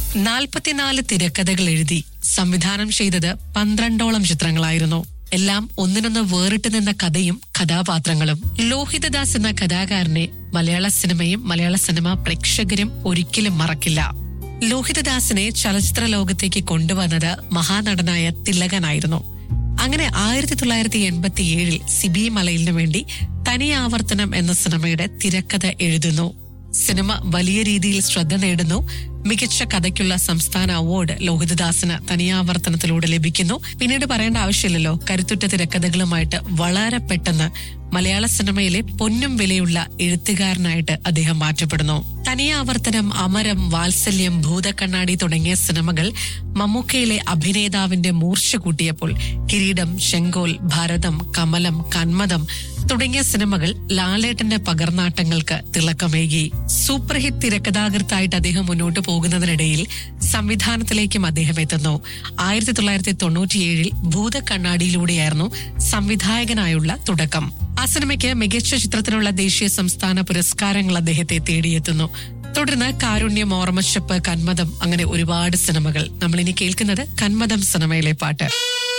നാൽപ്പത്തിനാല് തിരക്കഥകൾ എഴുതി സംവിധാനം ചെയ്തത് പന്ത്രണ്ടോളം ചിത്രങ്ങളായിരുന്നു എല്ലാം ഒന്നിനൊന്ന് വേറിട്ട് നിന്ന കഥയും കഥാപാത്രങ്ങളും ലോഹിതദാസ് എന്ന കഥാകാരനെ മലയാള സിനിമയും മലയാള സിനിമ പ്രേക്ഷകരും ഒരിക്കലും മറക്കില്ല ലോഹിതദാസിനെ ചലച്ചിത്ര ലോകത്തേക്ക് കൊണ്ടുവന്നത് മഹാനടനായ തിലകനായിരുന്നു അങ്ങനെ ആയിരത്തി തൊള്ളായിരത്തി എൺപത്തി ഏഴിൽ സിബി മലയിലിനു വേണ്ടി തനിയാവർത്തനം എന്ന സിനിമയുടെ തിരക്കഥ എഴുതുന്നു സിനിമ വലിയ രീതിയിൽ ശ്രദ്ധ നേടുന്നു മികച്ച കഥയ്ക്കുള്ള സംസ്ഥാന അവാർഡ് ലോഹിതദാസിന് തനിയാവർത്തനത്തിലൂടെ ലഭിക്കുന്നു പിന്നീട് പറയേണ്ട ആവശ്യമില്ലല്ലോ കരുത്തുറ്റ തിരക്കഥകളുമായിട്ട് വളരെ പെട്ടെന്ന് മലയാള സിനിമയിലെ പൊന്നും വിലയുള്ള എഴുത്തുകാരനായിട്ട് അദ്ദേഹം മാറ്റപ്പെടുന്നു തനിയാവർത്തനം അമരം വാത്സല്യം ഭൂതക്കണ്ണാടി തുടങ്ങിയ സിനിമകൾ മമ്മൂക്കയിലെ അഭിനേതാവിന്റെ മൂർച്ച കൂട്ടിയപ്പോൾ കിരീടം ചെങ്കോൽ ഭരതം കമലം കന്മദം തുടങ്ങിയ സിനിമകൾ ലാലേട്ടന്റെ പകർനാട്ടങ്ങൾക്ക് തിളക്കമേകി സൂപ്പർ ഹിറ്റ് തിരക്കഥാകൃത്തായിട്ട് അദ്ദേഹം മുന്നോട്ട് പോകുന്നതിനിടയിൽ സംവിധാനത്തിലേക്കും അദ്ദേഹം എത്തുന്നു ആയിരത്തി തൊള്ളായിരത്തി തൊണ്ണൂറ്റിയേഴിൽ ഭൂതക്കണ്ണാടിയിലൂടെയായിരുന്നു സംവിധായകനായുള്ള തുടക്കം ആ സിനിമയ്ക്ക് മികച്ച ചിത്രത്തിനുള്ള ദേശീയ സംസ്ഥാന പുരസ്കാരങ്ങൾ അദ്ദേഹത്തെ തേടിയെത്തുന്നു തുടർന്ന് കാരുണ്യം ഓർമ്മച്ചപ്പ് കന്മദം അങ്ങനെ ഒരുപാട് സിനിമകൾ നമ്മൾ ഇനി കേൾക്കുന്നത് കന്മദം സിനിമയിലെ പാട്ട്